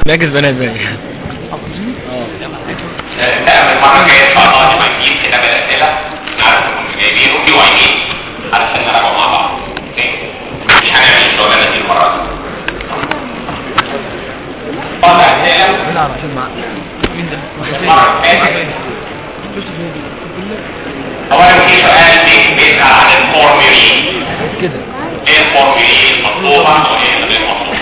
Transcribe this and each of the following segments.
بيعكس بنات باين لا من المره الجايه ان شاء الله نبقى نجيب كتاب الاسئله نعرف انكم جايبينه في وعيين علشان نراجعه مع بعض اوكي مش هنعمل الشغلانه دي المره دي طبعا اسئله نلعب عشان مع مين ده؟ المره اللي فاتت اولا في سؤال بي- بيسال عن الفورميولين كده ايه الفورميولين المطلوبه وايه اللي غير مطلوبه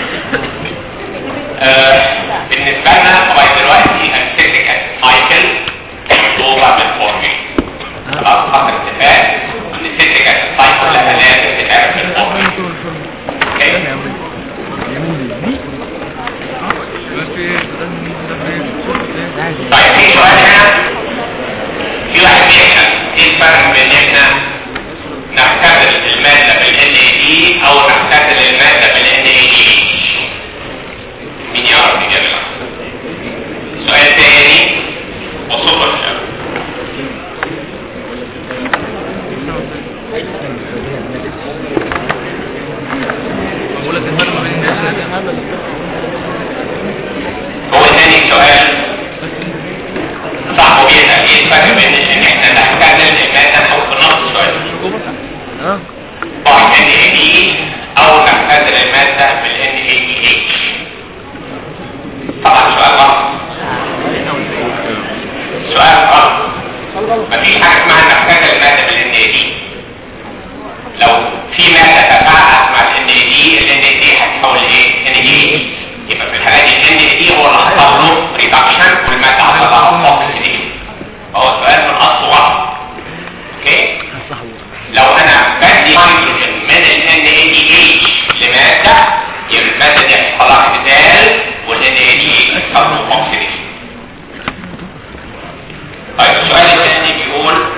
آه، بالنسبه لنا لغايه دلوقتي السيتيك سايكل مطلوبه بالفورميولين خلاص حصل اتفاق ان السيتيك سايكل لها لازم تتعرف بالفورميولين اوكي طيب في سؤال هنا في واحد بيسال ايه الفرق بين ان احنا نختزل الماده بال NAD او نختزل الماده بال NADH مين يعرف يجيبها سؤال تاني وصفر الشباب هو تاني سؤال صاحبه بيسأل ايه الفرق بين ان احنا نختزل المادة او بنقص شوية اه طبعا NAD او نختزل المادة بال NADH طبعا سؤال غلط سؤال غلط مفيش حاجة اسمها نختزل المادة بال NAD لو في مادة تفاعلت مع ال NAD ال NAD هتتحول لايه؟ NADH يبقى في الحالة دي ال NAD هو اللي حصل له ريدكشن والمادة حصل لها اوكسيديشن فهو السؤال من اصله غلط اوكي؟ لو انا بدي هيدروجين من ال NADH لمادة يبقى المادة دي هيحصل لها اختزال وال NADH هيحصل له اوكسيديشن طيب السؤال الثاني بيقول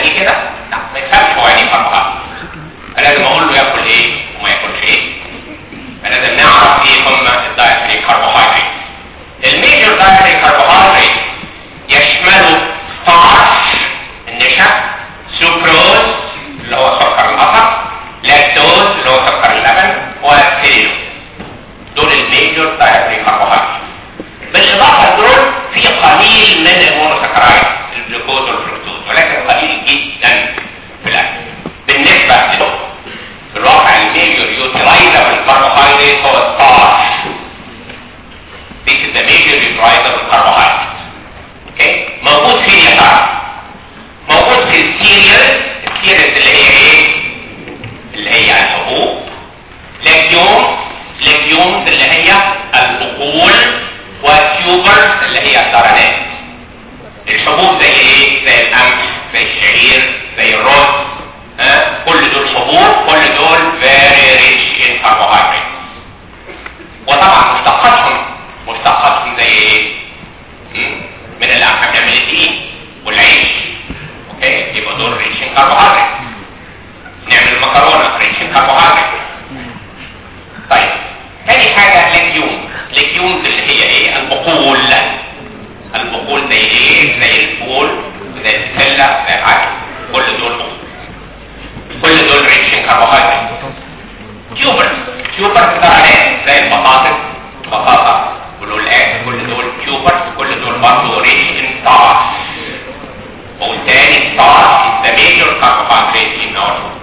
عادي كده لا ما يفهمش هو يعني ايه كربوهيدرات فلازم اقول له ياكل ايه وما ياكلش ايه فلازم نعرف ايه هم الدايتري كربوهيدرات الميجر دايتري كربوهيدرات يشملوا ستارش النشا سكروز اللي هو سكر القصب لاكتوز اللي هو سكر اللبن وسيلو دول الميجر دايتري كربوهيدرات بالاضافه لدول في قليل من المونوسكرايد الجلوكوز والفركتوز ولكن قليل جدا في الاكل بالنسبه لدول في الواقع الميجر يوتيلايزابل كربوهيدرات هو الستارش This is the major utilizable carbohydrate. Okay? موجود فين يا ترى؟ موجود في السيريال السيريال اللي هي ايه؟ اللي هي الحبوب ليجيوم ليجيومز اللي هي البقول والتيوبرز اللي هي الدرنات الحبوب زي ايه؟ زي القمح زي الشعير زي الرز ها؟ كل دول حبوب كل دول very rich in carbohydrates وطبعا مشتقاتهم مشتقاتهم زي ايه؟ مم؟ من اللي احنا بنعمل الدقيق والعيش اوكي يبقى دول ريتش ان كربوهيدرات نعمل المكرونه ريتش ان كربوهيدرات طيب تاني حاجه ليجيوم ليجيومز اللي هي ايه البقول البقول زي ايه زي الفول زي البسله زي العدس كل دول بقول كل دول ريتش ان كربوهيدرات تيوبرز تيوبرز درجات زي البطاطس بطاطا والولاء كل دول تيوبرز كل دول برضه ريتش ان ستارش والتاني ستارش is the major carbohydrate in our food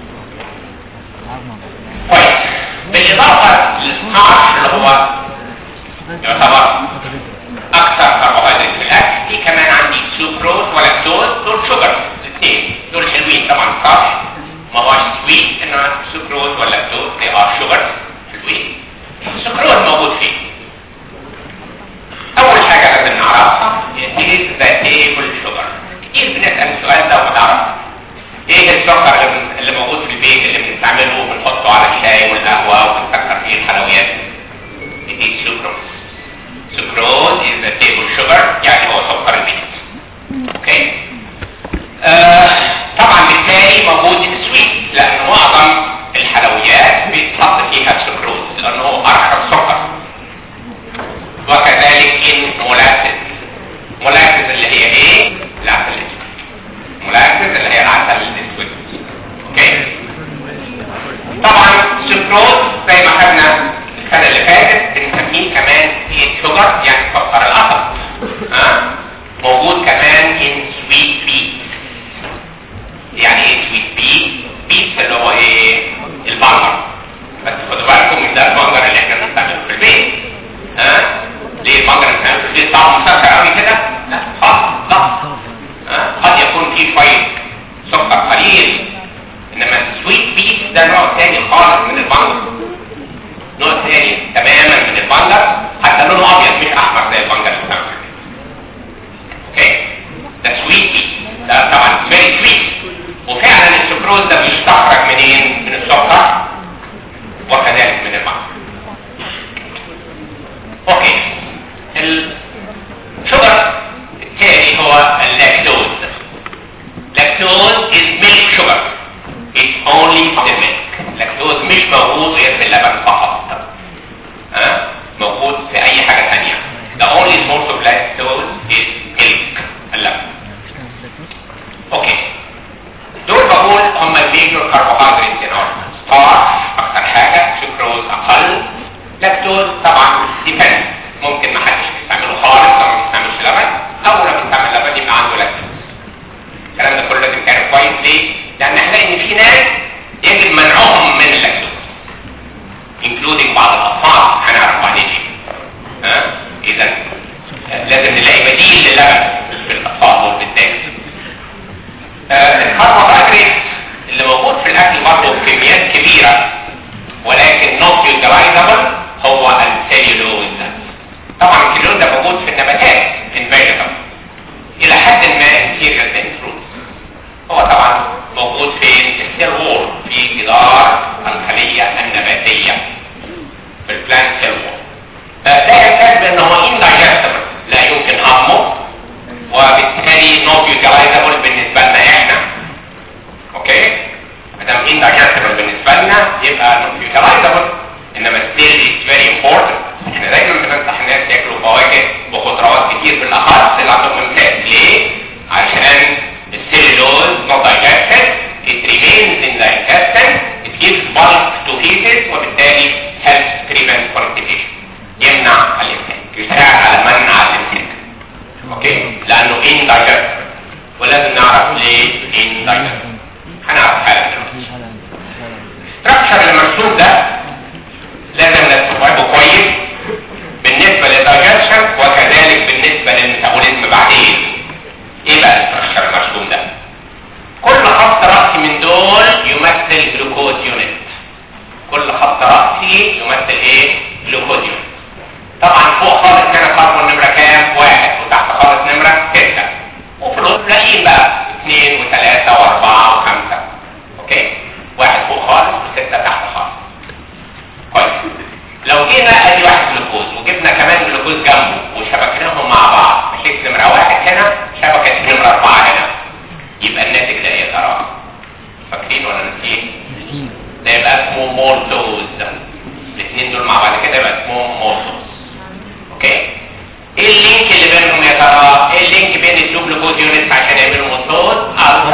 كويس بالاضافه للستارش اللي هو يعتبر اكثر كربوهيدرات في الاكل في كمان عندي سوكروز ولاكتوز دول شوجر الاثنين دول حلوين طبعا ستارش ما هوش سويت انما سوكروز ولاكتوز they are sugars حلوين السكروز موجود فين اول حاجه لازم نعرفها is the table sugar كتير بنسال السؤال ده وما تعرف ايه السكر اللي, بن- اللي موجود في البيت اللي بنستعمله وبنحطه على الشاي والقهوه وبنسكر فيه الحلويات it is sucrose sucrose is the table sugar يعني هو سكر البيت اوكي آه طبعا بالتالي موجود السويت لان معظم الحلويات بيتحط فيها السكروز لانه هو ارخص سكر وكذلك المولاسس مولاسس اللي هي ايه العسل الاسود مولاسس اللي هي العسل الاسود اوكي طبعا سكروز زي ما خدنا السنه اللي فاتت بنسميه كمان ايه شوجر يعني سكر القصب ها موجود كمان in sweet beets يعني ايه سويت بي بيتس اللي هو ايه البنجر بس خدوا بالكم من ده البنجر اللي احنا بنستعمله في البيت ها ليه البنجر اللي بنستعمله في البيت طعمه مسكر قوي كده لا خالص لا ها قد يكون فيه شويه سكر قليل انما السويت بيت ده نوع تاني خالص من البنجر نوع تاني تماما من البنجر حتى لونه ابيض مش احمر زي البنجر اللي بنستعمله في البيت اوكي ده سويت بيت ده طبعا فيري سويت وفعلا السكروز ده بيستخرج منين من السكر وكذلك من الماء اوكي الشجر الثاني هو اللاكتوز لاكتوز is milk sugar it's only the milk لاكتوز مش موجود غير في اللبن فقط ها موجود في اي حاجة ثانية the only source of lactose is milk اللبن اوكي دول بقول هم الميجور كربوهيدرات in our ستارش اكتر حاجة سكروز اقل لاكتوز طبعا ديبند ممكن ما حدش بيستعمله خالص لو ما بيستعملش لبن او لو بيستعمل لبن يبقى عنده لاكتوز الكلام ده كله لازم تعرف كويس ليه؟ لان هنلاقي ان في ناس يجب منعهم من اللاكتوز including بعض الاطفال هنعرف بعدين ليه ها اذا لازم نلاقي بديل للبن في الاطفال دول بالذات آه، الكربوهيدرات اللي موجود في الاكل برضه بكميات كبيره ولكن نوت يوتيلايزابل هو السيلولوز طبعا السيلولوز ده موجود في النباتات in vegetable الى حد ما انتيريال in fruits هو طبعا موجود في السيل وول في جدار الخليه النباتيه في البلانت سيل وول ده يحتاج بان هو indigestible لا يمكن هضمه وبالتالي نوت يوتيلايزابل بالنسبه لنا احنا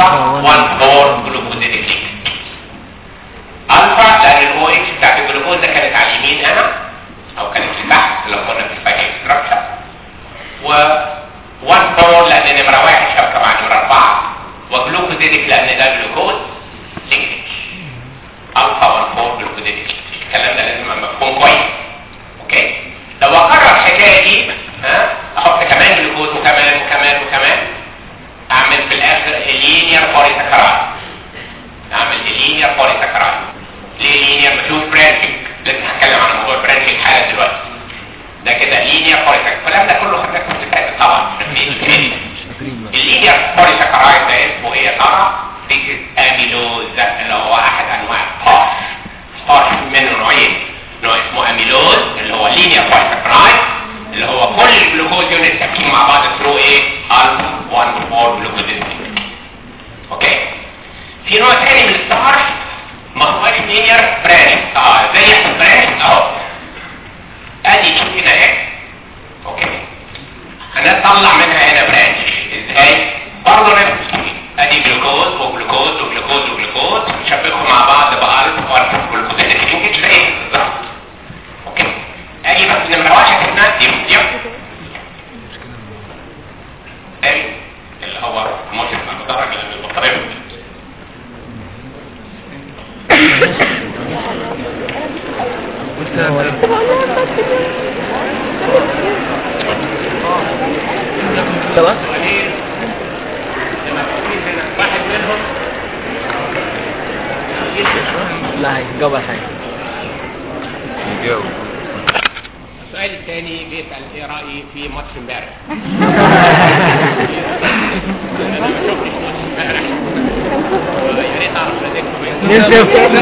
الفا 1 4 جلوكوزيديك لينكج الفا لان الاو اتش بتاعت الجلوكوز ده كانت على اليمين هنا او كانت في تحت لو كنا في الفايل ستراكشر و 1 4 لان نمره واحد شبكه مع نمره اربعه وجلوكوزيديك لان ده جلوكوز لينكج الفا 1 4 جلوكوزيديك الكلام ده لازم يبقى مفهوم كويس اوكي لو اكرر الحكايه دي ها احط كمان جلوكوز وكمان وكمان وكمان اعمل في الاخر اللينير بوليساكرايد اعمل اللينير بوليساكرايد ليه لينير مفيهوش برانشنج لسه هتكلم عن موضوع البرانشنج حالا دلوقتي ده كده لينير بوليساكرايد الكلام ده كله خدناه في الكتاب طبعا في الكيمياء اللينير بوليساكرايد ده اسمه ايه يا ترى؟ فكره اميلوز ده اللي هو احد انواع الطاش طاش منه نوعين نوع اسمه اميلوز اللي هو لينير بوليساكرايد اللي هو كل الجلوكوز يونت تركيب مع بعض ثرو ايه؟ الفا 1 4 جلوكوز اوكي في نوع ثاني من الستارش ما هوش لينير برانش اه زي البرانش اهو ادي شوف هنا ايه اوكي هنطلع منها هنا برانش ازاي برضه نفس الشيء ادي جلوكوز وجلوكوز وجلوكوز وجلوكوز نشبكهم مع بعض بألف وألف جلوكوز يمكن زي بالظبط اوكي اجي بس نمره واحد هنا دي دي تاني اللي هو مشرف المدرج لان البطاريه تمام واحد منهم لا هيجاوب على حاجه يجاوب السؤال الثاني بيسأل ايه رأيي في ماتش امبارح انا ما شفتش ماتش امبارح يا ريت اعرف نتيجته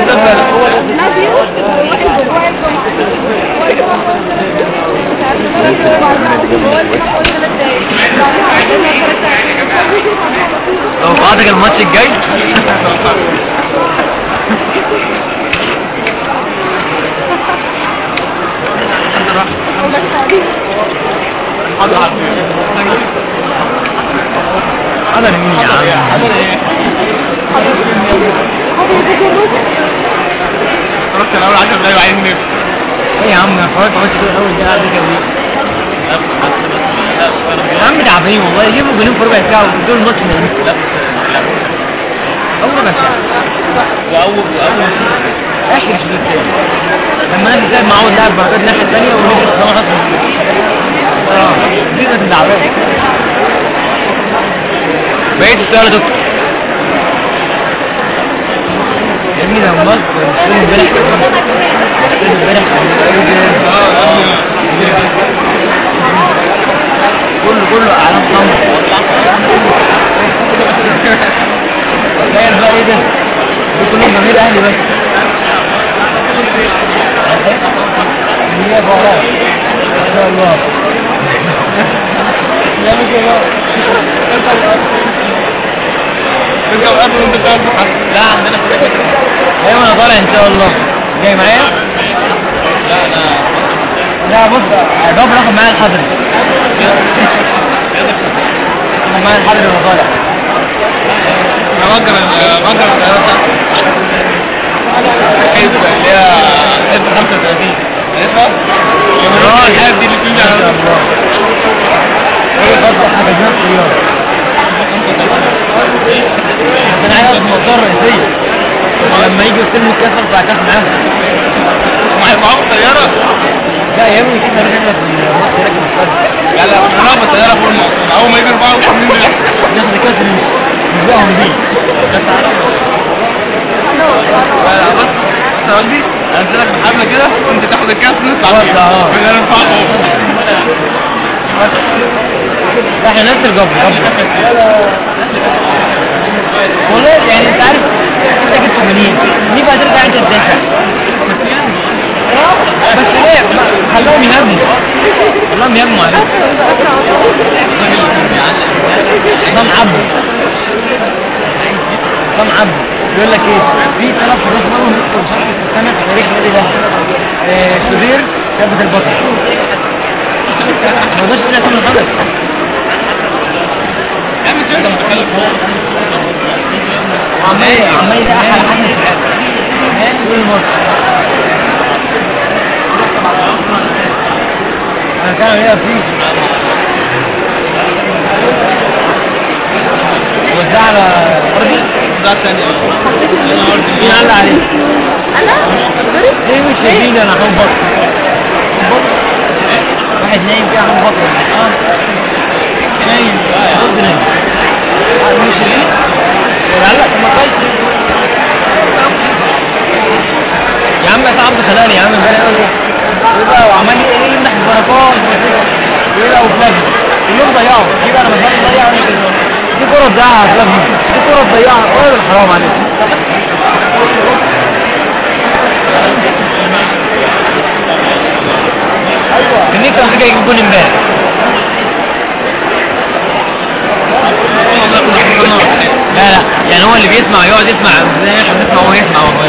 توقعاتك الماتش الجاي هذا مين يا عم اتفرجت الاول 10 دقايق وعايز نفسي ايه يا عم انا اتفرجت على الماتش الاول ده على فكره يا عم تعبانين والله يجيبوا جولين في ربع ساعه ودول الماتش مهم اول ربع ساعه واول واول اخر شوط الثاني لما انا زي معود لاعب بركات الناحيه الثانيه ونجي خلاص اه دي كانت تعبانه بقيت السؤال يا دكتور يا ابني ده مصر مش امبارح امبارح كله كله اعلام حمراء تخيل بقى ايه ده دول كلهم جماهير اهلي بس هي بقى ما شاء الله يا ما شاء الله ترجع قبل وانت قاعد لا عندنا ايوه انا طالع ان شاء الله جاي معايا لا لا لا بص بابا اخد معايا الحضري اخد معايا الحضري وانا طالع مأجر مأجر الطيارة حزب اللي هي حزب 35 عارفها؟ اه الحاجات دي اللي بتمشي ما شاء على الله ايه برضه حجزنا الطياره بس انا عايز اقف المنطقه الرئيسيه ولما يجي يستلم الكاس ارفع كاس معاهم معايا معاهم طيارة لا يا ابني كده رحله في الماتش هناك في الفرد لا لا بنلعب بالطيارة فوق الموضوع أول ما يجي يرفعوا القوانين دي ناخد الكاس ونسبقهم بيه كاس عالم لا لا بص بص يا والدي انزلك بحبل كده وانت تاخد الكاس ونطلع بص، فيه اه. بدنا نرفعه احنا نفس الجبر والله يعني انت عارف انت جبت 80 دي بقى ترجع انت تدافع بس ليه ما- خلوهم يهاجموا خلوهم يهاجموا عليك نظام عبد نظام عبد بيقول لك ايه في ثلاث حراس مرمى يدخل شركه في السنه في تاريخ النادي ده آه، شوبير ثابت البطل ما رضاش يقول اسامه الحدث يا عم انت متكلم وعمال عمال يدقق على حد في الاخر طول الماتش انا كان هنا فيه وزع على ارضي ده الثانية مين علق عليه؟ انا ليه مش شايفين انا حب بطل واحد نايم كده حب بطل اه نايم برضه نايم آه، مش شايفين ولا طب ما كويس يا عم يا عبد خلاني يا عم امبارح يقول لي يبقى وعمال ايه يمنح البركات ويبقى وفلاجي كلهم ضيعوا يبقى انا مثلا ضيع دي كرة تضيعها يا فلاجي دي كرة تضيعها راجل حرام عليك كان نفسي امريكا يجيب جول امبارح لا لا يعني هو اللي بيسمع يقعد يسمع زي احنا بنسمع وهو يسمع وهو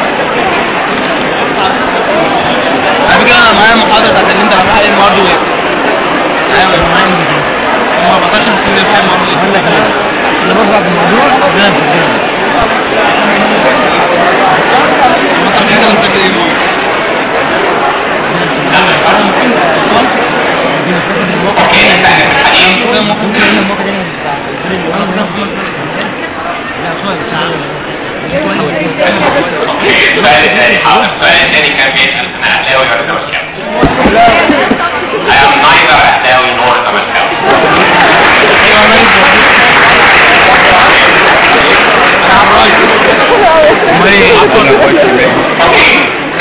على فكرة أنا معايا محاضرة بتاعت اللي أنت هتروح عليه النهاردة وإيه؟ أيوة ما بقدرش نسيب الفهم اقول لك ايه انا بطلع في الموضوع ربنا مسجله طب أنت مسجل إيه؟ اوكي نبدا الحديث اوكي السؤال الثاني حاضر السؤال الثاني كان بيسال انا اهلاوي ولا زملكاوي؟ I am neither اهلاوي nor زملكاوي اوكي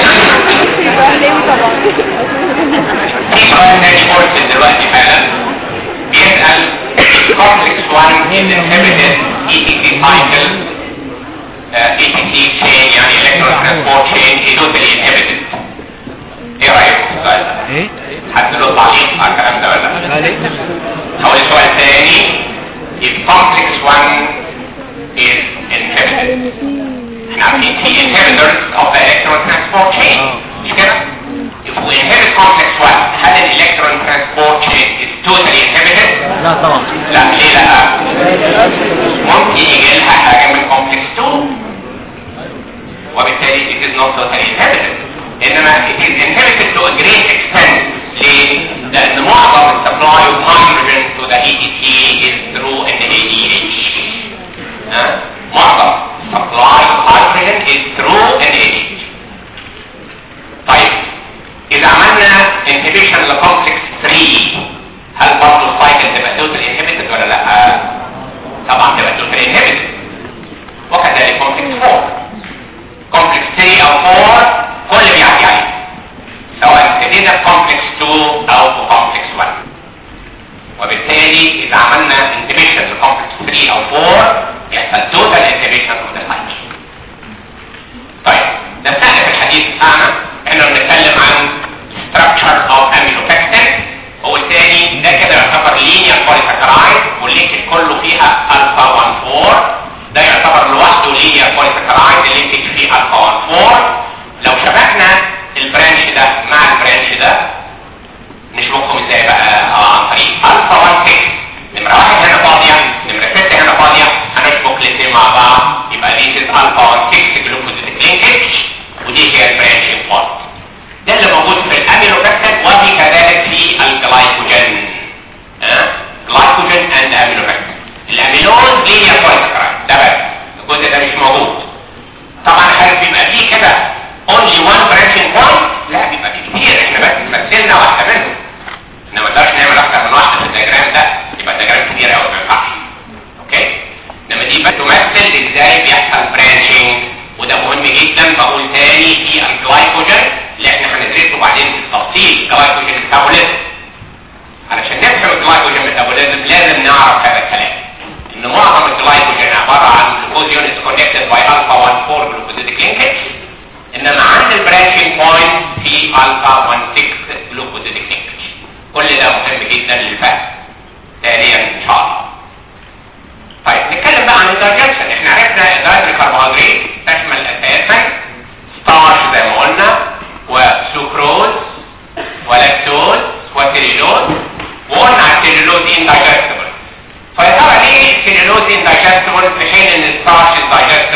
في سؤال تاني قلت دلوقتي فعلا بيسال complex one is inhibited ETC cycle uh, ETC chain يعني electron transport chain is totally inhibited ايه رايكم في السؤال ده؟ ايه حد له تعليق على الكلام ده ولا لا؟ أول سؤال تاني if complex one is inhibited احنا عارفين في inhibitors of the electron transport chain مش كده؟ if we inhibit complex one هل ال electron transport chain is totally inhibited؟ لا طبعا لا ليه لا؟ ممكن يجي لها حاجة من complex 2 وبالتالي it is not totally inhibited انما it is inhibited to a great extent ليه؟ لان معظم السبلاي of hydrogen to the ETC is through NADH ها؟ معظم supply of hydrogen is through NADH طيب اذا عملنا inhibition لcomplex 3 هل برضه السايكل تبقى totally inhibited ولا لا؟ طبعا تبقى totally inhibited وكذلك complex 4 كومبلكس 3 او 4 كل بيعدي عليه سواء ابتدينا بكومبلكس 2 او بكومبلكس 1 وبالتالي اذا عملنا انتبيشن لكومبلكس 3 او 4 يحصل توتال انتبيشن اوف ذا سايكل طيب نبتدئ في الحديث بتاعنا احنا بنتكلم عن structure of amylopectin هو الثاني ده كده يعتبر linear polysaccharide واللينكج كله فيها alpha 1 4 ده يعتبر لوحده linear polysaccharide اللينكج فيه alpha 1 4 لو شبكنا البرانش ده مع البرانش ده نشبكهم ازاي بقى اه عن طريق alpha 1 6 نمرة واحد هنا فاضية نمرة 6 هنا فاضية هنشبك الاثنين مع بعض يبقى دي is alpha 1 6 glucosidic linkage ودي هي البرانشنج بوينت ده اللي موجود في الاميلوبكتين وفي كذلك في الجلايكوجين ها جلايكوجين اند اميلوبكتين الاميلوز ليه بوليساكرايد ده بس الجزء ده مش موجود طبعا هل بيبقى فيه كده only one branching point لا بيبقى فيه كتير احنا بس مثلنا واحده منهم احنا ما نقدرش نعمل اكتر من واحده في الدياجرام ده يبقى الدياجرام كتير قوي ما ينفعش اوكي انما دي بس تمثل ازاي بيحصل برانشنج وده مهم جدا بقول تاني في الجلايكوجين اللي احنا هندرسه بعدين في التفصيل جلايكوجين ميتابوليزم علشان نفهم الجلايكوجين ميتابوليزم لازم نعرف هذا الكلام ان معظم الجلايكوجين عباره عن جلوكوز يونتس كونكتد باي الفا 1 4 جلوكوزيديك لينكج انما عند البرانشنج بوينت في الفا 1 6 جلوكوزيديك لينكج كل ده مهم جدا للفهم ثانيا ان شاء الله طيب نتكلم بقى عن الدايجيشن احنا عرفنا اداره الكربوهيدرات تشمل اساسا ستارش زي ما قلنا وسكروز ولاكتوز وسيلولوز وقلنا على السيلولوز اندايجستبل فيا ترى ليه السيلولوز اندايجستبل في حين ان الستارش اندايجستبل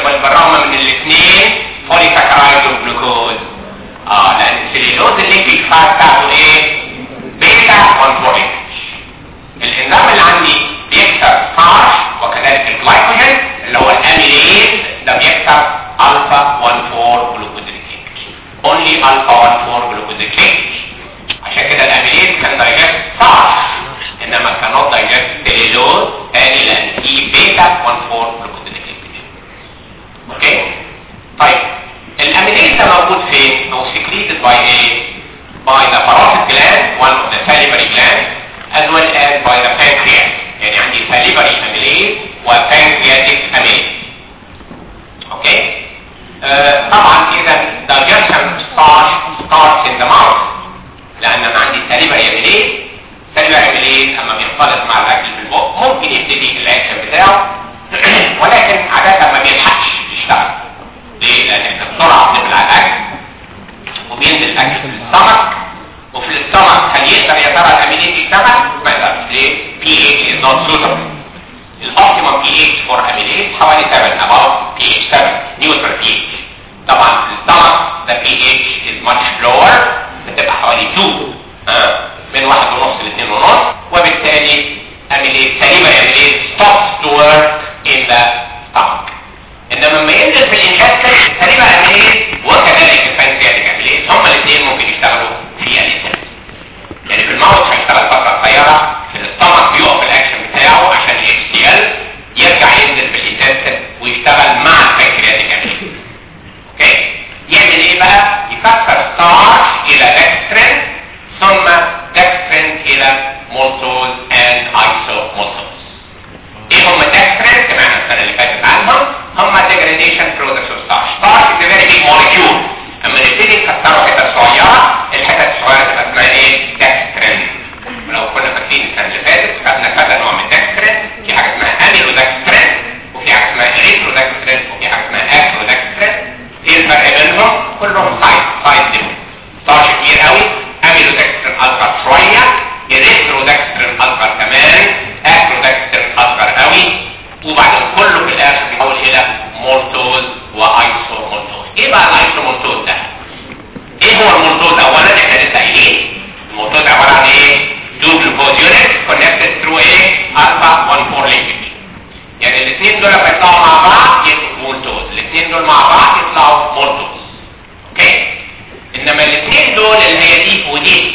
for amylase حوالي 7 about pH 7 neutral pH طبعا في السtomach the pH is much lower بتبقى حوالي 2 ها من واحد ونص ل 2 ونص وبالتالي amylase سليمة amylase stops to work in the stomach انما لما ينزل في الانتستين سليمة amylase وكذلك البنكرياتيك amylase هما الاثنين ممكن يشتغلوا في الانتستين يعني في الموت هيشتغل فترة قصيرة في الاستمك بيقف الاكشن بتاعه عشان ال HCl يرجع ينزل في الانتستين ويشتغل مع البنكرياتيك اميليز اوكي يعمل ايه بقى يكسر ستارش الى دكسترين ثم دكسترين الى مولتوز اند ايسومولتوز ايه هم الدكسترين سمعنا السنه اللي فاتت عنهم هم degradation process of starch starch is a very big molecule اما نبتدي نكسره حتت صغيره الحتت الصغيره تبقى اسمها ايه دكسترين ولو كنا فاكرين السنه اللي فاتت خدنا كذا نوع من الدكسترين في حاجه اسمها اميلودكسترين وفي حاجه اسمها اريثرودكسترين وفي حاجه اسمها اكرودكسترين ايه الفرق بينهم كلهم سايد سايد ديفرنت ستارش كبير قوي اميلودكسترين اصغر شويه اريثرودكسترين اصغر كمان اكرودكسترين اصغر قوي وبعدين كله في الاخر بيتحول الى مولتوز وايسومولتوز ايه بقى الايسومولتوز ده ايه هو المولتوز اولا احنا لسه قايلين المولتوز عباره عن ايه two glucose units connected through ايه alpha 1 4 linkage يعني الاثنين دول بيطلعوا مع بعض يبقوا مولتوز الاثنين دول مع بعض يطلعوا مولتوز اوكي انما الاثنين دول اللي هي دي ودي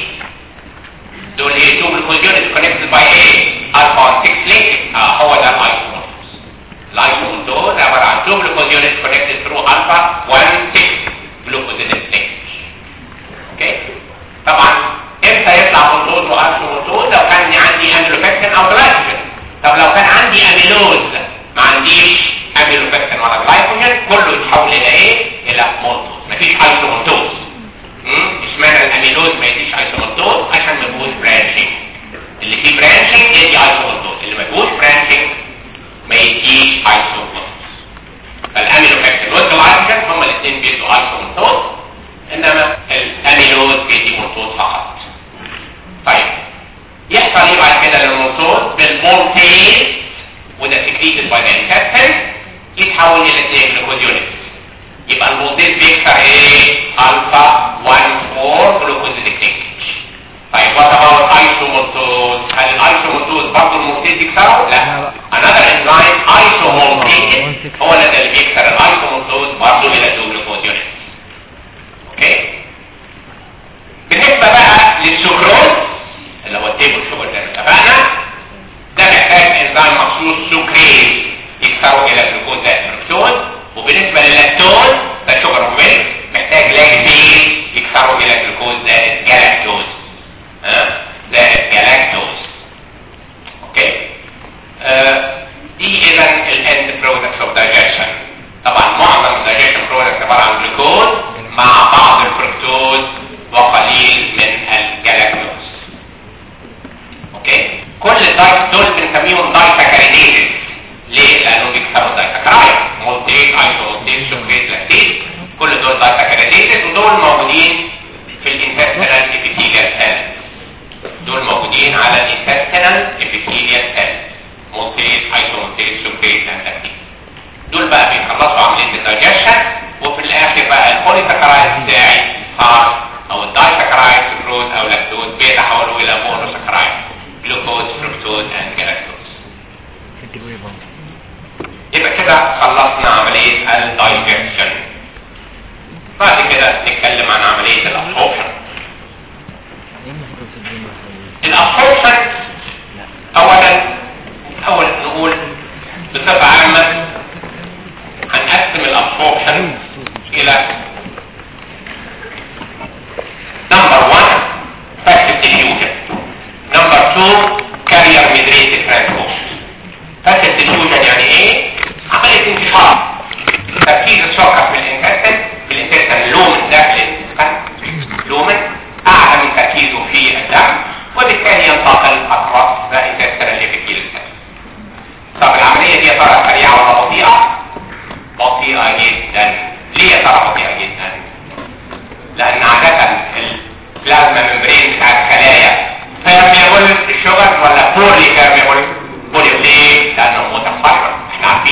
دول ايه two glucose units connected by ايه alpha 1 6 linkage اه هو ده الايسومولتوز الايسومولتوز عباره عن two glucose units connected through alpha 1 6 glucosidic linkage اوكي طبعا امتى يطلع مولتوز وايسومولتوز لو كان عندي اميلوبكتين او جلايكوجين طب لو كان عندي اميلوز ما عنديش اميلوبكتين ولا جلايكوجين كله يتحول الى ايه الى مولتوز مفيش ايسومولتوز امم اشمعنى الاميلوز ما يديش ايسومولتوز عشان ما فيهوش برانشنج اللي فيه برانشنج يدي ايسومولتوز اللي ما فيهوش برانشنج ما يديش ايسومولتوز فالاميلوبكتين والجلايكوجين هما الاثنين بيدوا ايسومولتوز انما الاميلوز بيدي مولتوز فقط طيب يحصل ايه بعد كده للمولتوز بالمولتيز وده سكريتد باي ذا انتستين يتحول الى اثنين جلوكوز يونتس يبقى المولتيز بيكسر ايه الفا 1 4 جلوكوز لينكج طيب وات اباوت ايسومولتوز هل الايسومولتوز برضه المولتيز يكسره لا another enzyme ايسومولتيز هو الذي اللي بيكسر الايسومولتوز برضه الى 2 جلوكوز يونتس اوكي بالنسبه بقى للسكروز اللي هو التيبل شوجر زي ما اتفقنا ده محتاج انزيم مخصوص سكريز يكسره الى جلوكوز زائد فركتوز وبالنسبه للاكتوز ده شوجر وميلك محتاج لاكتيز يكسره الى جلوكوز زائد جلاكتوز ها زائد جلاكتوز اوكي آه دي اذا الاند برودكتس اوف دايجيشن طبعا معظم الدايجيشن برودكتس عباره عن جلوكوز مع بعض الفركتوز وقليل من الجلاكتوز اوكي كل الدايت دول بنسميهم دايساكرايديز ليه لانهم بيكسروا الدايساكرايد مولتيز ايسومولتيز سكريت لاكتيز كل دول دايساكرايديز ودول موجودين في الانتستينال ابيثيليال سيل دول موجودين على الانتستينال ابيثيليال سيل مولتيز ايسومولتيز سكريت لاكتيز دول بقى بيخلصوا عمليه الدايجيشن وفي الاخر بقى البوليساكرايد بتاعي صار او الدايساكرايد سكروز او لاكتوز بيتحولوا الى مونوساكرايد جلوكوز فركتوز اند جلاكتوز يبقى كده خلصنا عملية الدايجيشن بعد كده نتكلم عن عملية الابسوربشن الابسوربشن اولا اول نقول بصفة عامة هنقسم الابسوربشن الى نمبر 1 passive diffusion نمبر 2 carrier mediated transport passive diffusion يعني ايه عملية انتشار تركيز السكر في الانتستين في الانتستين لومن داخل الانتستين لومن اعلى من تركيزه في الدم وبالتالي ينتقل اطراف ذا انتستين اللي في الجلد طب العملية دي يا ترى سريعة ولا بطيئة؟ بطيئة جدا ليه يا ترى بطيئة جدا؟ لان عادة البلازما ممبرين بتاع الخلايا بيرميبل الشجر ولا بولي بيرميبل بولي ليه؟ لانه متفرغ احنا عارفين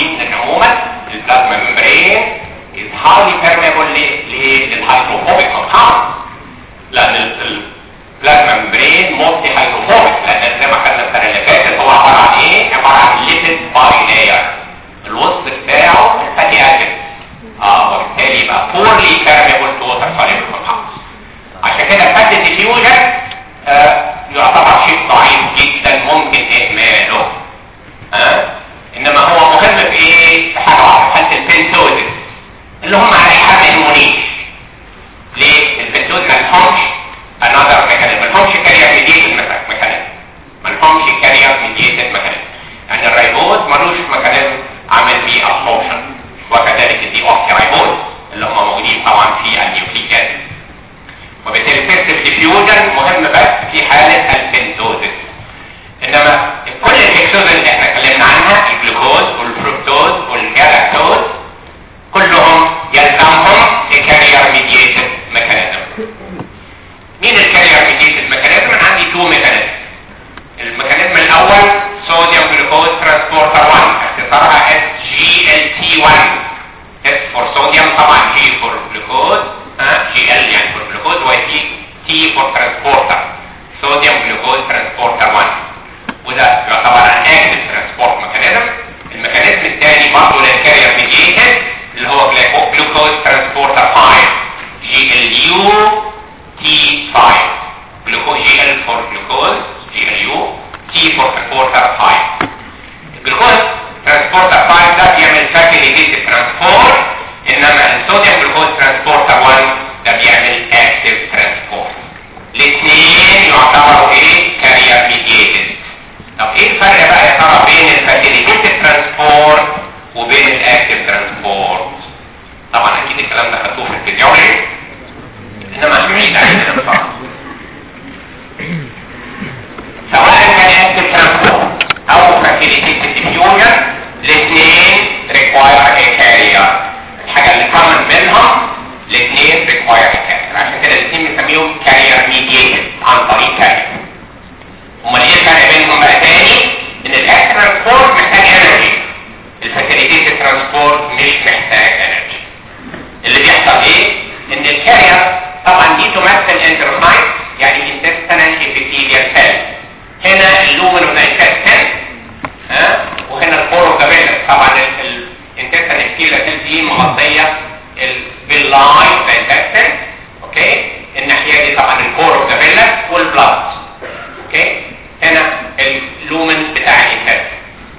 فيهم كارير ميديتد عن طريق كارير امال ايه الفرق بينهم بقى تاني ان الاكس ترانسبورت محتاج انرجي الفاسيليتيت ترانسبورت مش محتاج انرجي اللي بيحصل ايه ان الكارير طبعا دي تمثل انترسايت يعني intestinal epithelial cell هنا اللومن اوف ذا intestine ها وهنا الكور اوف ذا فيلس طبعا الانتستين epithelial cell دي مغطيه الفيلاي ذا intestine اوكي الناحيه دي طبعا الكور اوف ذا فيلس والبلاد اوكي هنا اللومن بتاع الانتستين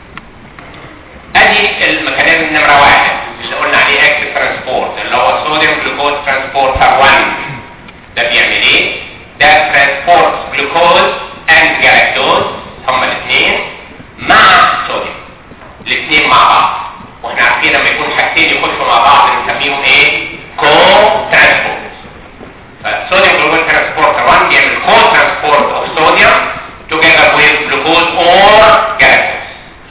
ادي الميكانيزم نمره واحد اللي قلنا عليه اكتف ترانسبورت اللي هو الصوديوم جلوكوز ترانسبورتر 1 ده بيعمل ايه؟ ده ترانسبورت جلوكوز اند جلاكتوز هما الاثنين مع صوديوم الاثنين مع بعض واحنا عارفين لما يكون حاجتين يخشوا مع بعض بنسميهم ايه؟ كو ترانسبورت فالصوديوم جلوكوز ترانسبورتر 1 بيعمل كو ترانسبورت اوف صوديوم together with glucose or galactose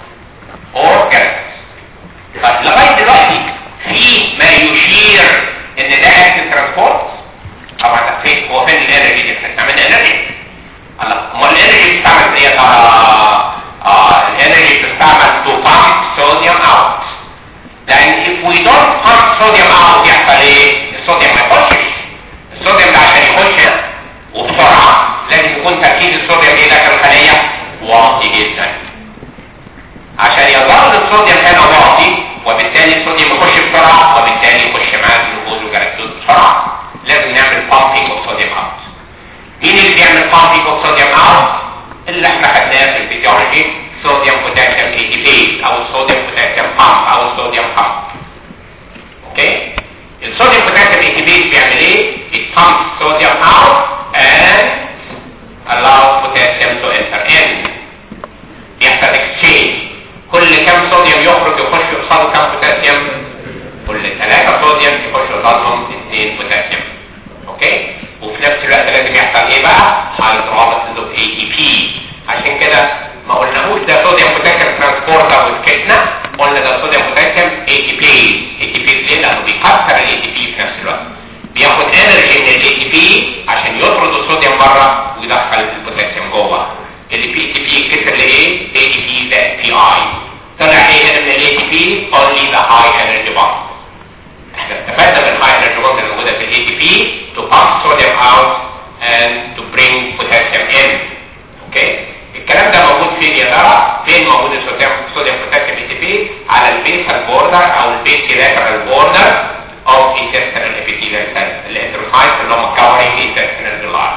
or galactose طب لغايه دلوقتي في ما يشير ان ده اكتف ترانسبورت طبعا ده فين هو فين الانرجي دي احنا بنستعمل انرجي الله امال الانرجي بتستعمل ايه يا اه اه الانرجي بتستعمل تو بامب صوديوم اوت لان if we don't pump sodium out يحصل ايه الصوديوم ما يخشش الصوديوم ده عشان يخش وبسرعه لازم يكون تركيز الصوديوم ايه داخل الخليه واطي جدا عشان يظل الصوديوم هنا واطي وبالتالي الصوديوم يخش بسرعه وبالتالي يخش معاه الجلوكوز والجلاكتوز بسرعه لازم نعمل بامبينج اوف صوديوم اوت مين اللي بيعمل بامبينج اوف صوديوم اوت اللي احنا خدناه في الفيزيولوجي صوديوم بوتاسيوم اي دي بي او الصوديوم بوتاسيوم بامب او الصوديوم بامب اوكي الصوديوم بوتاسيوم اي دي بي بيعمل ايه it pumps sodium out and allows potassium to enter in يحصل exchange كل كم صوديوم يخرج يخش قصاده كم بوتاسيوم كل ثلاثة صوديوم يخش قصادهم اثنين بوتاسيوم اوكي وفي نفس الوقت لازم يحصل ايه بقى hydrolysis of ATP عشان كده ما قلناهوش ده صوديوم بوتاسيوم ترانسبورتر وسكتنا قلنا ده صوديوم بوتاسيوم ATP ATP ليه لانه بيكسر ال ATP في نفس الوقت بياخد انرجي من ال ATP عشان يطرد الصوديوم بره ويدخل البوتاسيوم جوه ال ATP يتكسر لايه؟ ATP ده بي اي طلع ايه هنا من ال ATP only the high energy bond احنا استفدنا من الهاي انرجي بوند اللي موجوده في الاي تي بي to pump sodium out and to bring potassium in اوكي الكلام ده موجود فين يا ترى فين موجود الصوديوم صوديوم بوتاسيوم اي تي بي على البيسال بوردر او البيسيلاترال بوردر of intestinal epithelial cells الانتروسايت اللي هم covering intestinal villi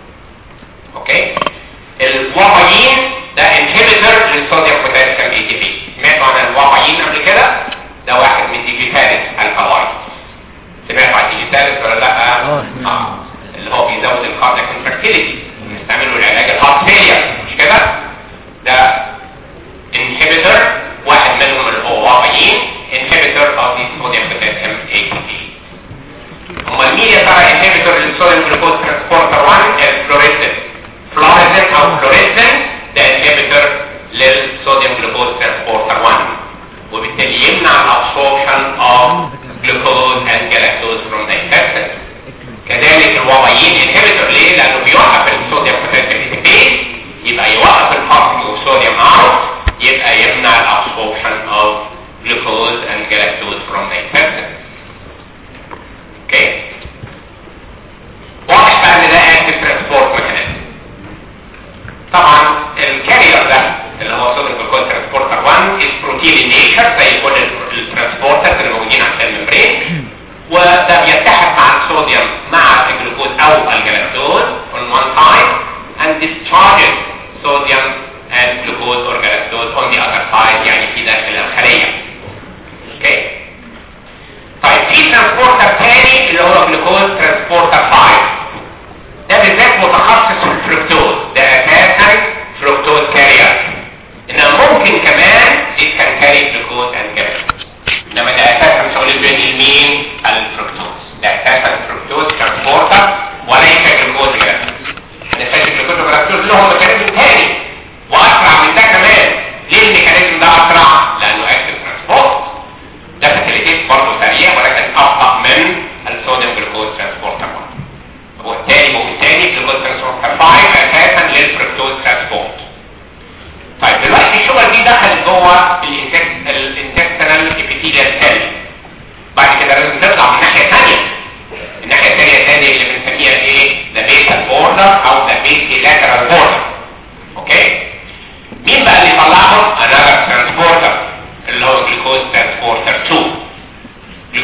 اوكي الوافايين ده انهبيتور للصوديوم بوتاسيوم اي تي بي سمعتوا عن الوافايين قبل كده ده واحد من ديجيتاليس الكالويد سمعتوا عن ديجيتاليس ولا لا اه اه اللي هو بيزود الكاردياك انفرتيليتي بنستعمله لعلاج الهارت فيلير مش كده ده انهبيتور واحد منهم اللي هو وافايين انهبيتور اوف دي صوديوم بوتاسيوم اي تي بي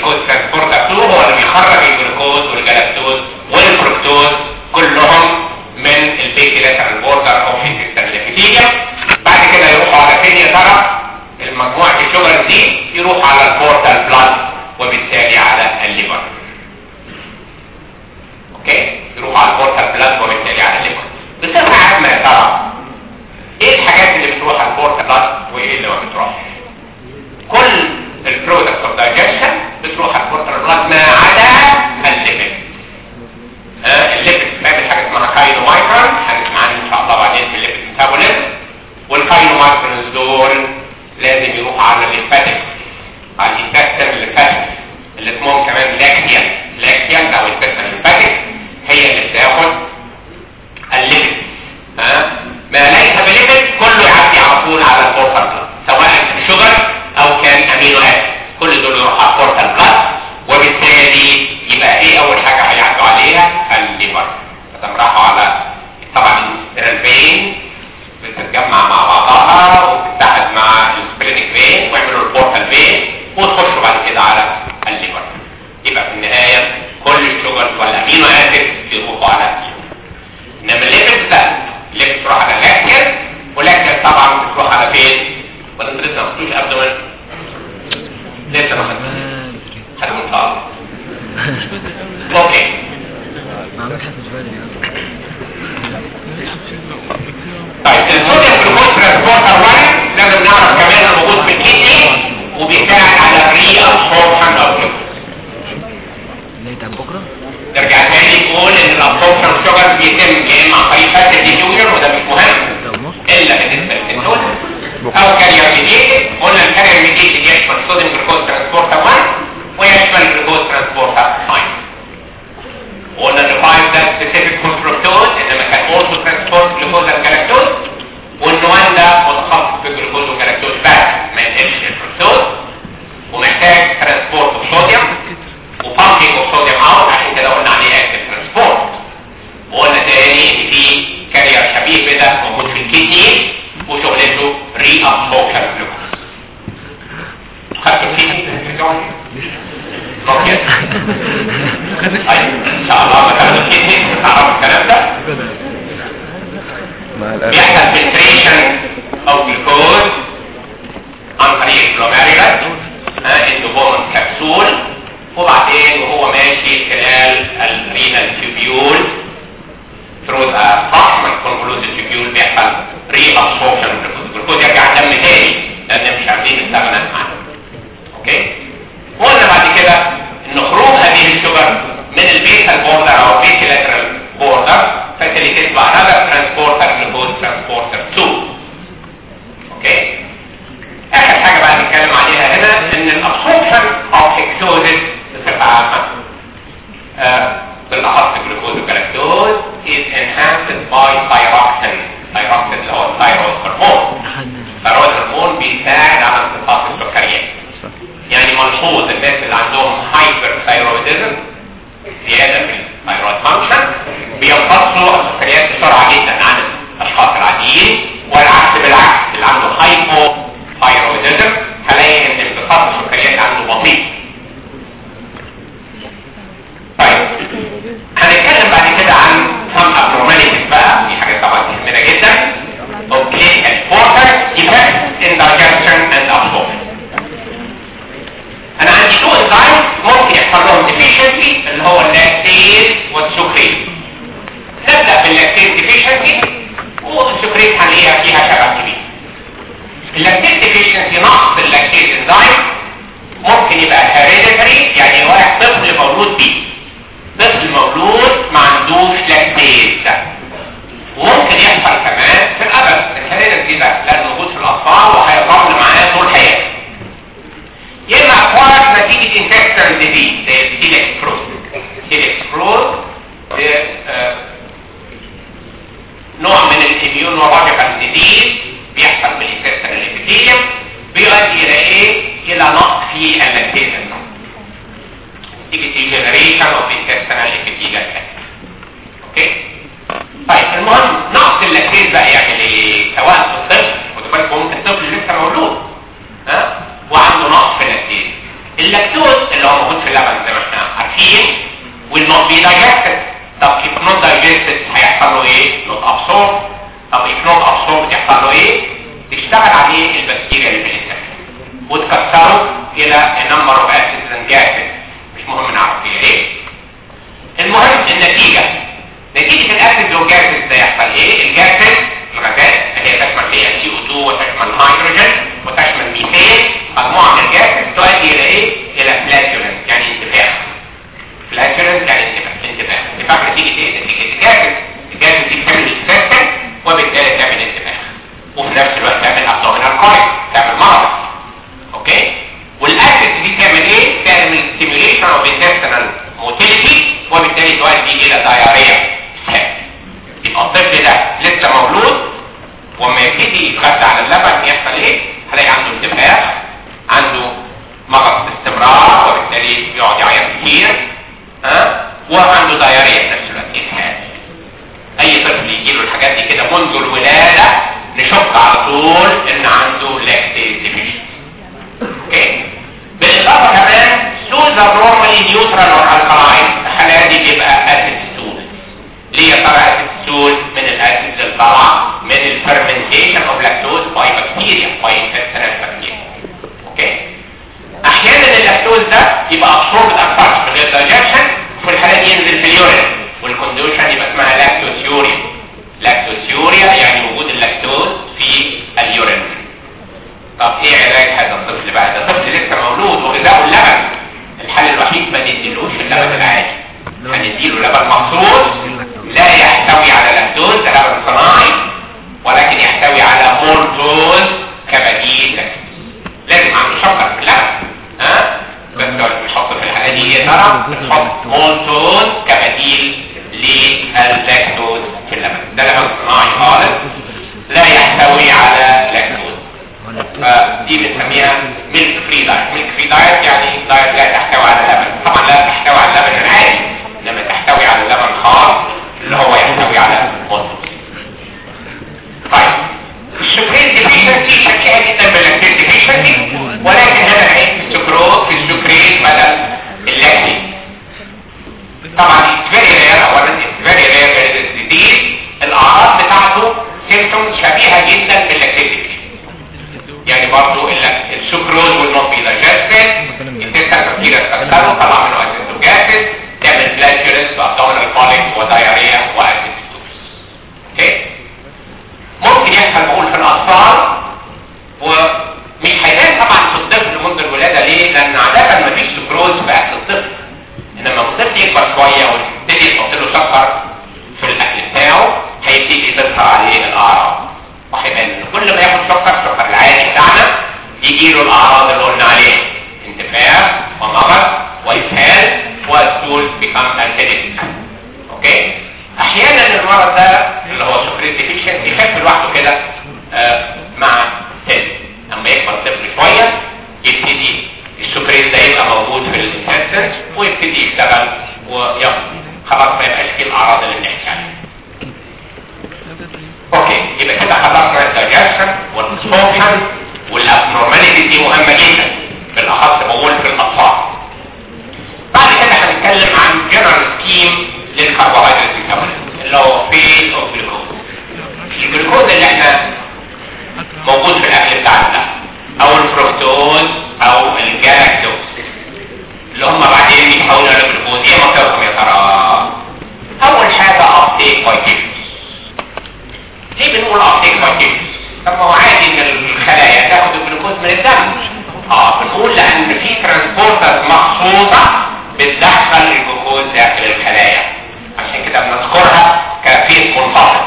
جلوكوز ترانسبورتر 2 هو اللي بيخرج الجلوكوز والجلاكتوز والفركتوز كلهم من البيكيلاترال بوردر اوف السيستم الابيثيليوم بعد كده يروحوا على فين يا ترى المجموعه الشجر دي يروح على البورتال بلاد وبالتالي على الليفر اوكي يروح على البورتال بلاد وبالتالي على الليفر بصفه عامه يا ترى ايه الحاجات اللي بتروح على البورتال بلاد وايه اللي ما بتروحش كل البرودكت اوف دايجيشن بتروح على البورتال بلاد ما عدا الليبيد آه الليبيد بتعمل حاجه اسمها كاينومايكرون هنسمع عنها ان شاء الله بعدين في الليبيد ميتابوليزم والكاينومايكرونز دول لازم يروحوا على الليمفاتيك على الانتستين الليمفاتيك اللي اسمهم كمان لاكتيال لاكتيال او الانتستين الليمفاتيك هي اللي بتاخد الليبيد ها ما ليس بليبيد كله يعدي على طول على البورتال بلاد سواء كان شوجر او كان امينو اسيد كل دول يروحوا على البورتال بلاد وبالتالي يبقى ايه اول حاجه هيعدوا عليها الليفر فدام راحوا على طبعا الفين بتتجمع مع بعضها وبتتحد مع السبلينيك فين ويعملوا البورتال فين وتخشوا بعد كده على الليفر يبقى في النهايه كل الشوجر والامينو اسيد يروحوا على الليفر انما الليفر ده الليفر بتروح على اللاكتير واللاكتير طبعا بتروح على فين ولا انت لسه ما خدتوش ابدا لسه ما خدتوش خدوا ان شاء الله اوكي ما عملت حسن شوية طيب الصوديوم جلوكوز ترانسبورتر 1 لازم نعرف كمان الموجود في الكدني وبيساعد على الري ابسوربشن اوف جلوكوز اللي يتعب بكرة نرجع تاني نقول ان الابسوربشن شوجر بيتم يا اما عن طريق فات الديفيوجن وده مش مهم ستة ونص الا بالنسبه للسول او كارير ميديتد قلنا الكارير ميديتد يشمل صوديوم جلوكوز ترانسبورتر 1 ويشمل جلوكوز ترانسبورتر 5 قلنا ان 5 ده سبيسيفيك فور فركتوز انما كان اولسو ترانسبورت جلوكوز اند جلاكتوز وان 1 ده متخصص في الجلوكوز والجلاكتوز بس ما ينقلش الفركتوز ومحتاج ترانسبورت اوف صوديوم وبامبينج اوف صوديوم اوت عشان كده قلنا عليه اكتف ترانسبورت وقلنا تاني ان في كارير شبيه بده موجود في الكدني وشغلته ري ابسوربشن جلوكوز خدتوا فيه اوكي طيب ان شاء الله ما تاخدوا الكدني تعرفوا الكلام ده بيحصل فلتريشن او جلوكوز عن طريق الجلوميريولس اندوبومن كبسول وبعدين وهو ماشي خلال الرينال تيوبيول through the proximal convoluted tubule بيحصل ري ابسوربشن الجلوكوز يرجع دم تاني لان مش عارفين نستغنى عنه اوكي قلنا بعد كده ان خروج هذه الشجر من البيتال بوردر او البيتيلاترال بوردر facilitated by another transporter glucose transporter 2 اوكي اخر حاجه بقى نتكلم عليها هنا ان الابسوربشن اوف هيكسوزيس بصفه عامه آه، بالاخص الجلوكوز والجلاكتوز is enhanced by thyroxine thyroxine اللي هو الثايرويد هرمون الثايرويد هرمون بيساعد على امتصاص السكريات يعني ملحوظ الناس اللي عندهم هايبر ثايرويدزم زياده في الثايرويد فانكشن بيمتصوا السكريات بسرعه جدا عن الاشخاص العاديين والعكس بالعكس اللي عنده هايبو ثايرويدزم هلاقي ان امتصاص السكريات عنده بطيء طيب هنتكلم بعد كده عن some abnormalities بقى دي حاجه طبعا مهمه جدا of clinical important effects in digestion and absorption انا عندي تو انزايم ممكن يحصل لهم deficiency اللي هو اللاكتيز والسكريت نبدا باللاكتيز deficiency والسكريت هنلاقيها فيها شبه كبير اللاكتيز deficiency نقص اللاكتيز انزايم ممكن يبقى hereditary يعني واحد طفل مولود بيه طفل مولود ما عندوش لاكتيز وممكن يحصل كمان في الابد الهيريديتي ده لانه موجود في الاطفال وهيظل معاه طول حياته يا اما اكوارد نتيجه انفكتر ديزيز زي السيلكس بروز السيلكس بروز نوع من الاميونولوجيكال ديزيز بيحصل بالانفكتر الابيثيليوم بيؤدي الى ايه؟ الى نقص في اللاكتيز نتيجه ديجنريشن اوف intestinal epithelial اوكي طيب المهم نقص اللاكتيز بقى يعمل ايه سواء في الطفل خدوا بالكم الطفل لسه مولود ها وعنده نقص في اللاكتيز اللاكتوز اللي هو موجود في اللبن زي ما احنا عارفين will not be digested طب if not digested هيحصل له ايه؟ not absorbed طب if not absorbed يحصل له ايه؟ تشتغل عليه البكتيريا اللي في الانتستين وتكسره الى number of acids and gases مش مهم نعرف هي ايه المهم النتيجة نتيجة الاسيد والجاسز ده يحصل ايه الجاسز الغازات اللي هي تشمل فيها CO2 وتشمل هيدروجين وتشمل ميثين مجموعة من الجاسز تؤدي الى ايه الى فلاتولنس يعني انتفاخ فلاتولنس يعني انتفاخ انتفاخ انتفاخ نتيجة ايه نتيجة الجاسز الجاسز دي بتعمل اكسسن وبالتالي تعمل انتفاخ وفي نفس الوقت تعمل ابدومينال كوليك تعمل مرض اوكي والاسيد دي تعمل ايه تعمل ستيميوليشن اوف intestinal موتيليتي وبالتالي تؤدي الى دايريا يبقى الطفل ده لسه مولود وما يبتدي يتغذى على اللبن يحصل ايه هلاقي عنده انتفاخ عنده مرض باستمرار وبالتالي يقعد يعيط كتير ها وعنده دايريا في نفس الوقت اسهال اي طفل يجي له الحاجات دي كده منذ الولاده نشك على طول ان عنده لاكتيز ديفيشن اوكي بالاضافه كمان ستولز ار نورمالي نيوترال اور الكالاين الحالات دي بيبقى اسيد ستول ليه يا ترى اسيد ستول من الاسيدز اللي طالعه من الفرمنتيشن اوف لاكتوز باي بكتيريا باي انتستينال بكتيريا اوكي احيانا اللاكتوز ده يبقى ابسوربد اكتر من غير دايجكشن وفي الحاله دي ينزل في اليورين والكونديشن يبقى اسمها لاكتوسيوريا لاكتوسيوريا يعني وجود اللاكتوز في اليورين طب ايه علاج هذا الطفل بقى ده طفل لسه مولود وغذاؤه اللبن الحل الوحيد ما نديلوش اللبن العادي هنديله لبن مخصوص لا يحتوي على لاكتوز ده لبن صناعي ولكن يحتوي على مولتوز كبديل لاكتوز لازم عنده شفر في اللبن ها بس نحط في الحاله دي ايه ترى نحط مولتوز كبديل لللاكتوز في اللبن ده لبن صناعي خالص لا يحتوي على لاكتوز فدي بنسميها ميلك فري دايت ميلك فري دايت يعني دايت لا تحتوي على اللبن طبعا لا تحتوي على اللبن العادي انما تحتوي على اللبن خاص اللي هو يحتوي على مولتوز طيب السكريت ديفيشنسي شبيهه جدا باللاكتيز ديفيشنسي ولكن هنا العيب في السكروز في السكريت بدل اللاكتين طبعا it's very rare اولا it's very rare disease الاعراض بتاعته symptoms شبيهه جدا باللاكتيز ديفيشنسي يعني برضو السكروز والنوت بي دايجستد التسع كتير استخدمه طلع منه اسيد وجاسد تعمل فلاجولنس وابدومينال كوليك ودايريا واسيد اوكي ممكن يحصل بقول في الاطفال ومش هيبان طبعا في الطفل منذ الولاده ليه؟ لان عاده ما فيش سكروز في اكل الطفل انما الطفل يكبر شويه وتبتدي تحط له سكر في الاكل بتاعه هيبتدي تظهر عليه الاعراض وهيبان ان كل ما ياخد سكر السكر العادي بتاعنا يجي له الاعراض اللي قلنا عليها انتفاخ ومرض واسهال والستول بيكم الكاليتيك اوكي احيانا المرض ده اللي هو سكريت ديفيشن يخف لوحده كده آه مع السن لما يكبر الطفل شويه يبتدي السكريت ده يبقى موجود في الانتستنس ويبتدي يشتغل وياخد خلاص ما يبقاش فيه الاعراض اللي بنحكي عليها اوكي يبقى كده خلصنا الدايجشن والابسوربشن والابنورماليتي دي مهمه جدا بالاخص بقول في الاطفال بعد كده هنتكلم عن جنرال سكيم للكربوهيدرات الكامله اللي هو فيل اوف جلوكوز الجلوكوز اللي احنا موجود في الاكل بتاعنا ده او الفركتوز او الجلاكتوز اللي هم بعدين بيتحولوا لجلوكوز ايه مصيرهم يا ترى اول حاجه ابتيك بايتيشن ليه بنقول ابتيك بايتيشن طب ما هو عادي ان الخلايا تاخد الجلوكوز من الدم اه بنقول لان في ترانسبورتر مخصوصه بتدخل الجلوكوز داخل الخلايا عشان كده بنذكرها كفيس منفصل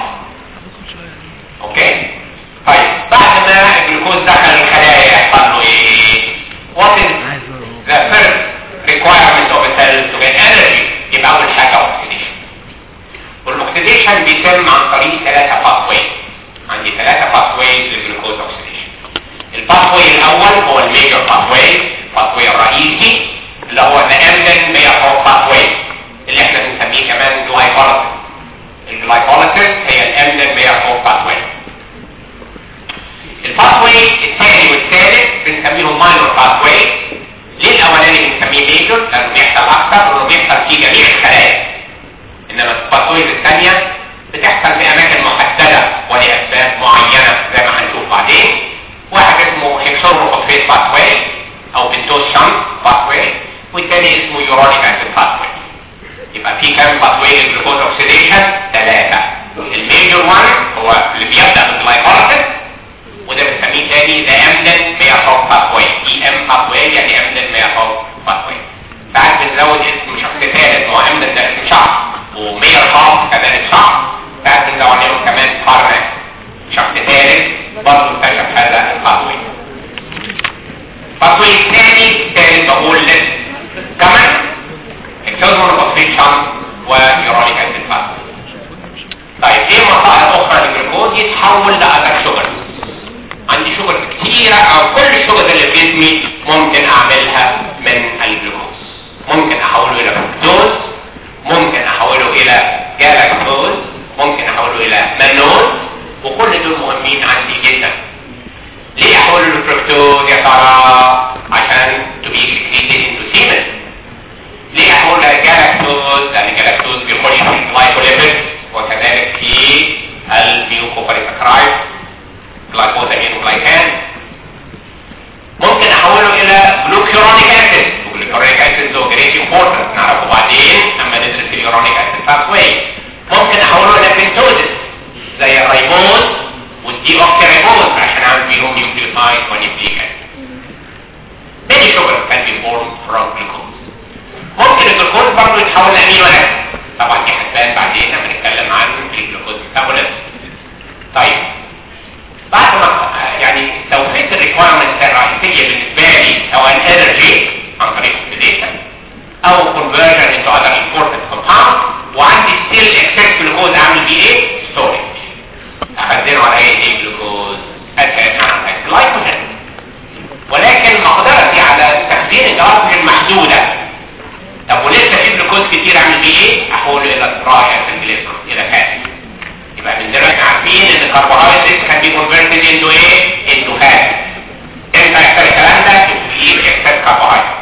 اوكي طيب بعد ما الجلوكوز دخل الخلايا يحصل له ايه what is the first requirement of a cell to get energy يبقى اول حاجه oxidation والاكسيديشن بيتم عن طريق ثلاثه باثويز عندي ثلاثه باثويز للجلوكوز اوكسيديشن الباثوي الاول هو الميجر باثوي الباثوي الرئيسي اللي هو الامدن ميجر باثوي اللي احنا بنسميه كمان جلايكوليسيس الجلايكوليسيس هي الامدن ميجر باثوي الباثوي الثاني والثالث بنسميهم ماينور باثوي ليه الاولاني بنسميه ميجر الباثويز الثانيه بتحصل في اماكن محدده ولاسباب معينه زي ما هنشوف بعدين واحد اسمه هيكسوروفوسفيت باثوي او بنتوز شنط باثوي والتاني اسمه يورونيك اسيد باثوي يبقى في كام باثوي للجلوكوز اوكسيديشن ثلاثه الميجور وان هو اللي بيبدا بالجلايكوليسيس وده بنسميه تاني ذا امدن مياثوب باثوي اي ام باثوي يعني امدن مياثوب باثوي ساعات بنزود اسم شخص ثالث هو امدن ده اسم شخص ومير هاب كذلك شخص ساعات بنزود عليهم كمان قرن شخص ثالث برضه اكتشف هذا الباثوي باثوي الثاني ثالث بقول لسه كمان اكسوزمونوفوسفيشن ويورونيك اسيد باثوي طيب ايه مصائب اخرى للجلوكوز يتحول لاذر شوجر عندي شوجر كتيرة او كل الشوجر اللي في جسمي ممكن اعملها من الجلوكوز ممكن احوله الى فركتوز ممكن احوله الى جالاكتوز ممكن احوله الى منوز وكل دول مهمين عندي جدا ليه احوله لفركتوز يا ترى عشان to be secreted into semen ليه احوله لجالاكتوز لان الجالاكتوز بيخش في الجلايكوليبيد وكذلك في الميوكوباريساكرايد جلايكوزامين وجلايكان ممكن احوله الى جلوكيورونيك اسيد والجلوكيورونيك اسيد له جريت امبورتنس نعرفه بعدين اما ندرس اليورونيك اسيد باثوي ممكن احوله الى بنتوزس زي الريبوز والدي اوكسيريبوز عشان اعمل بيهم نيوكليوتايد ونيوكليك اسيد Many sugars can be formed from glucose. ممكن الجلوكوز برضه يتحول لامينو اسيد طبعا دي هتبان بعدين لما نتكلم عن الجلوكوز ميتابوليزم طيب بعد ما يعني توفيت الريكوايرمنت الرئيسيه بالنسبه لي سواء انرجي عن طريق oxidation او conversion into other important compounds وعندي ستيل اكسس جلوكوز اعمل بيه ايه؟ ستورج اخزنه على ايه جلوكوز اساسا جلايكوجين ولكن مقدرتي على تخزين الجلايكوجين محدوده طب ولسه في جلوكوز كتير اعمل بيه ايه؟ احوله الى ترايا في الجليسرول الى فات يبقى من دلوقتي عارفين ان الكربوهيدرات كان بي كونفرتد انتو ايه؟ انتو فات امتى يحصل الكلام ده؟ في اكسس كربوهيدرات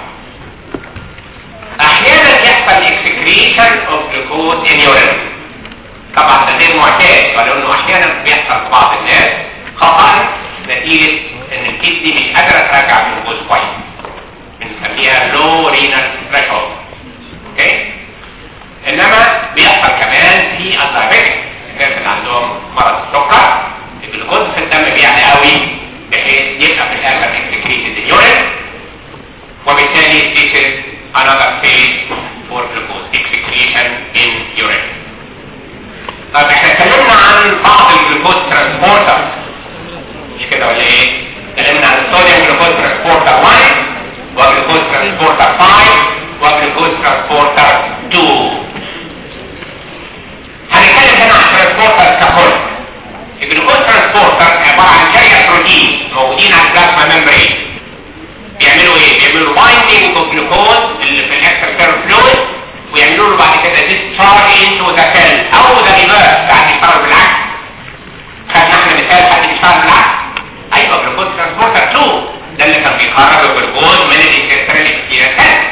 احيانا يحصل اكسكريشن اوف جلوكوز ان يورين طبعا ده غير معتاد ولو انه احيانا بيحصل في بعض الناس خطا نتيجه ان الكدني مش قادره ترجع جلوكوز كويس بنسميها لو رينال ثريشولد اوكي انما بيحصل كمان في الدايابيتك الناس اللي عندهم مرض السكر الجلوكوز في الدم بيعلى قوي بحيث يبقى في الاخر اكسكريتد اليورين وبالتالي this is another phase for glucose excretion in urine طيب احنا اتكلمنا عن بعض الجلوكوز ترانسبورتر مش كده ولا ايه؟ اتكلمنا عن الصوديوم جلوكوز ترانسبورتر 1 وجلوكوز ترانسبورتر 5 وجلوكوز ترانسبورتر 2 هنتكلم هنا عن ترانسبورتر ككل الجلوكوز ترانسبورتر عباره عن شركه بروتين موجودين على البلازما ميمبرين بيعملوا ايه؟ بيعملوا بايندينج اوف جلوكوز اللي في الاكسترا سيرو فلويد ويعملوا له بعد كده ديسشارج انتو ذا سيل او ذا ريفرس ساعات يشتغل بالعكس خدنا احنا مثال حد بيشتغل بالعكس ايوه جلوكوز ترانسبورتر 2 ده اللي كان بيخرج الجلوكوز من الانتستين الى السيل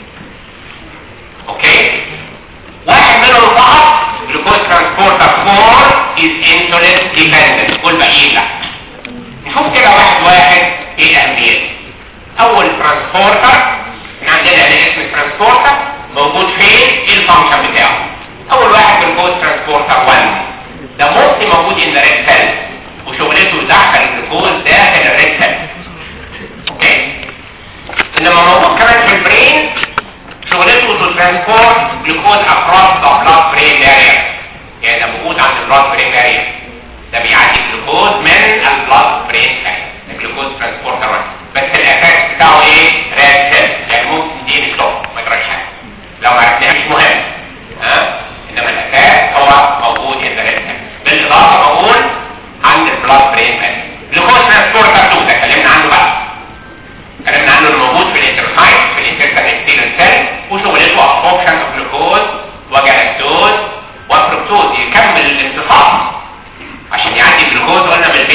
اوكي واحد منهم فقط جلوكوز ترانسبورتر 4 is insulin dependent والباقيين لا نشوف كده واحد واحد ايه اهميته اول ترانسبورتر احنا عندنا هنا اسم ترانسبورتر موجود فين ايه الفانكشن بتاعه اول واحد جلوكوز ترانسبورتر 1 ده موستي موجود ان ريد سيل وشغلته يدخل الجلوكوز داخل الريد سيل اوكي انما موجود كمان في البرين شغلته تو ترانسبورت جلوكوز اكروس ذا بلاد برين بارير يعني ده موجود عند البلاد برين بارير ده بيعدي جلوكوز من البلاد برين بارير الجلوكوز ترانسبورتر 1 بس الاساس بتاعه ايه راد سيل يعني ممكن دي نشوف ما يجراش حاجه لو ما عرفناها مش مهم ها انما الاساس هو موجود ان راد سيل بالاضافه موجود عند البلاد برين بارير جلوكوز ترانسبورتر 2 ده اتكلمنا عنه بقى اتكلمنا عنه انه موجود في الانترسايت في الانترسايت سيل وشغلته ابسوربشن اوف جلوكوز وجلاكتوز وفركتوز يكمل الامتصاص عشان يعدي الجلوكوز قلنا من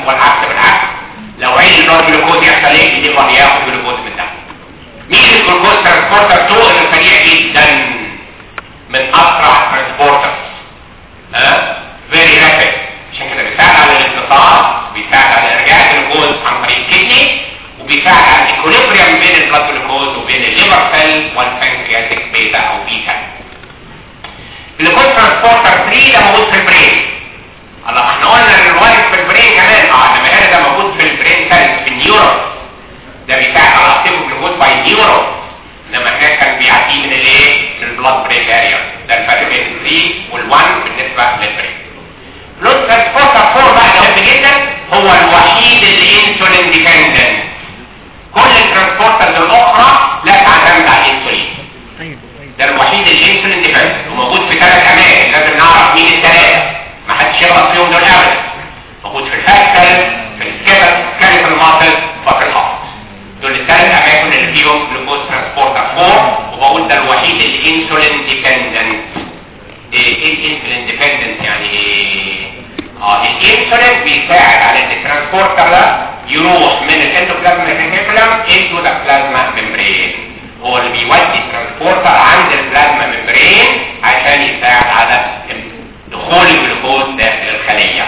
والعكس بالعكس لو عين البلاد جلوكوز يحصل ايه يجي ياخد جلوكوز من الدم مين الجلوكوز ترانسبورتر 2 اللي سريع جدا من اسرع ترانسبورتر ها فيري رابيد عشان كده بيساعد على الانتصار بيساعد على ارجاع الجلوكوز عن طريق الكدني وبيساعد على الايكوليبريم بين البلاد جلوكوز وبين الليفر سيل والبنكرياتيك بيتا او بيتا الجلوكوز ترانسبورتر 3 ده موجود في البرين الله احنا قلنا ان الوايت في البرين كمان اه انما هنا ده موجود في البرين سيل في النيورون ده بيساعد على اكتيف الجلوكوز باي نيورون انما هناك كان بيعديه من الايه من البلاد برين بارير ده الفرق بين ال 3 وال1 بالنسبه للبرين بلوت ترانسبورتر 4 بقى ده مهم جدا هو الوحيد اللي انسولين ديبندنت كل الترانسبورترز الاخرى لا تعتمد على الانسولين ده الوحيد اللي انسولين ديبندنت وموجود في ثلاث اماكن لازم نعرف مين الثلاثه ما حدش يغلط فيهم دول ابدا موجود في الفاكتل في السكيلت سكيلت الماسل وفي الهارت دول الثلاث اماكن اللي فيهم جلوكوز ترانسبورتر 4 وبقول ده الوحيد اللي انسولين ديبندنت ايه الانسولين ديبندنت يعني ايه اه الانسولين بيساعد على ان الترانسبورتر ده يروح من الاندوبلازما ريتيكولم انتو ذا بلازما ممبرين هو اللي بيودي الترانسبورتر عند البلازما ممبرين عشان يساعد على دخول الجلوكوز داخل الخليه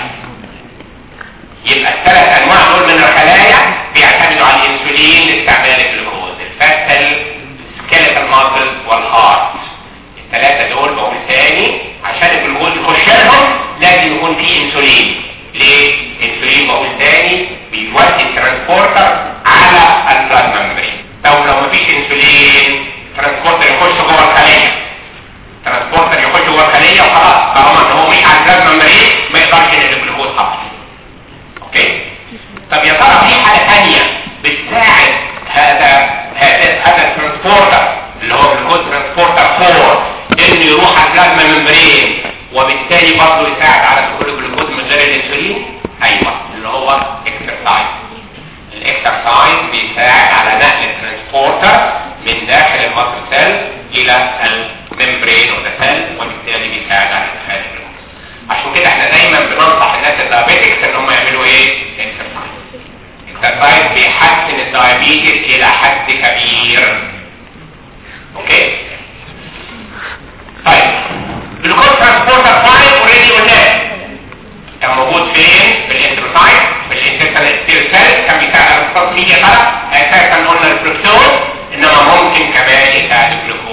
يبقى الثلاث انواع دول من الخلايا بيعتمدوا على الانسولين لاستعمال الجلوكوز الفاتل سكيلتال ماسلز والهارت الثلاثه دول بقول تاني عشان الجلوكوز يخش لهم لازم يكون في انسولين ليه الانسولين بقول تاني بيودي الترانسبورتر على البلازما ممبرين طب لو مفيش انسولين الترانسبورتر يخش جوه الخليه الترانسبورتر يخش جوه الخليه وخلاص طالما ان هو مش على البلازما ممبرين ما يقدرش ينقل الجلوكوز خالص اوكي طب يا ترى في حاجه ثانيه بتساعد هذا هذا هذا الترانسبورتر اللي هو الجلوكوز ترانسبورتر 4 انه يروح على البلازما ممبرين وبالتالي برضه يساعد على دخول الجلوكوز من غير الانسولين ايوه اللي هو اكسرسايز الاكسرسايز بيساعد على نقل الترانسبورتر من داخل المصل سيل الى الممبرين وده سيل وبالتالي بيساعد على ادخال الجلوكوز عشان كده احنا دايما بننصح الناس الدايابيتكس ان هم يعملوا ايه اكسرسايز اكسرسايز بيحسن الدايابيتس الى حد كبير اوكي طيب جلوكوز ترانسبورتر 5 اوريدي قلناه كان موجود فين في الانتروسايت في الانترسال سيل كان بيساعد على امتصاص ميديا طلب اساسا قلنا الفركتوز انما ممكن كمان يساعد الجلوكوز